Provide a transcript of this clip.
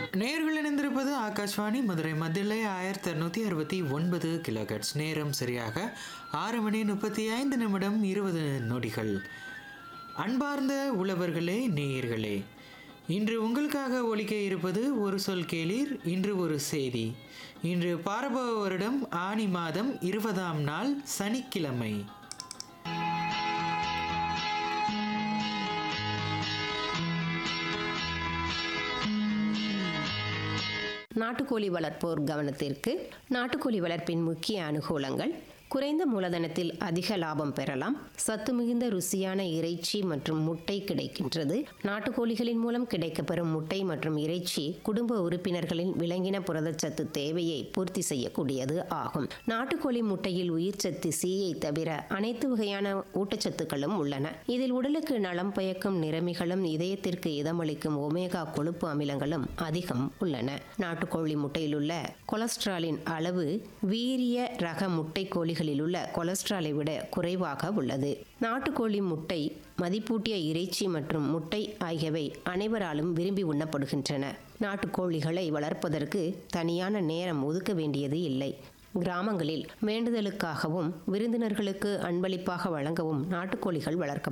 நேர்கள் இணைந்திருப்பது ஆகாஷ்வாணி மதுரை மத்தியிலே ஆயிரத்தி அறுநூத்தி அறுபத்தி ஒன்பது கிலோகட்ஸ் நேரம் சரியாக ஆறு மணி முப்பத்தி ஐந்து நிமிடம் இருபது நொடிகள் அன்பார்ந்த உழவர்களே நேயர்களே இன்று உங்களுக்காக ஒலிக்க இருப்பது ஒரு சொல் கேளீர் இன்று ஒரு செய்தி இன்று பாரபவ வருடம் ஆனி மாதம் இருபதாம் நாள் சனிக்கிழமை நாட்டுக்கோழி வளர்ப்போர் கவனத்திற்கு நாட்டுக்கோழி வளர்ப்பின் முக்கிய அனுகூலங்கள் குறைந்த மூலதனத்தில் அதிக லாபம் பெறலாம் சத்து மிகுந்த ருசியான இறைச்சி மற்றும் முட்டை கிடைக்கின்றது நாட்டுக்கோழிகளின் மூலம் கிடைக்கப்பெறும் முட்டை மற்றும் இறைச்சி குடும்ப உறுப்பினர்களின் விலங்கின புரதச்சத்து தேவையை பூர்த்தி செய்யக்கூடியது ஆகும் நாட்டுக்கோழி முட்டையில் உயிர்ச்சத்து சீயை தவிர அனைத்து வகையான ஊட்டச்சத்துக்களும் உள்ளன இதில் உடலுக்கு நலம் பயக்கும் நிறமிகளும் இதயத்திற்கு இதமளிக்கும் ஒமேகா கொழுப்பு அமிலங்களும் அதிகம் உள்ளன நாட்டுக்கோழி முட்டையில் உள்ள கொலஸ்ட்ராலின் அளவு வீரிய ரக முட்டை கோழிகளில் உள்ள கொலஸ்ட்ராலை விட குறைவாக உள்ளது நாட்டுக்கோழி முட்டை மதிப்பூட்டிய இறைச்சி மற்றும் முட்டை ஆகியவை அனைவராலும் விரும்பி உண்ணப்படுகின்றன நாட்டுக்கோழிகளை வளர்ப்பதற்கு தனியான நேரம் ஒதுக்க வேண்டியது இல்லை கிராமங்களில் வேண்டுதலுக்காகவும் விருந்தினர்களுக்கு அன்பளிப்பாக வழங்கவும் நாட்டுக்கோழிகள் வளர்க்கப்படும்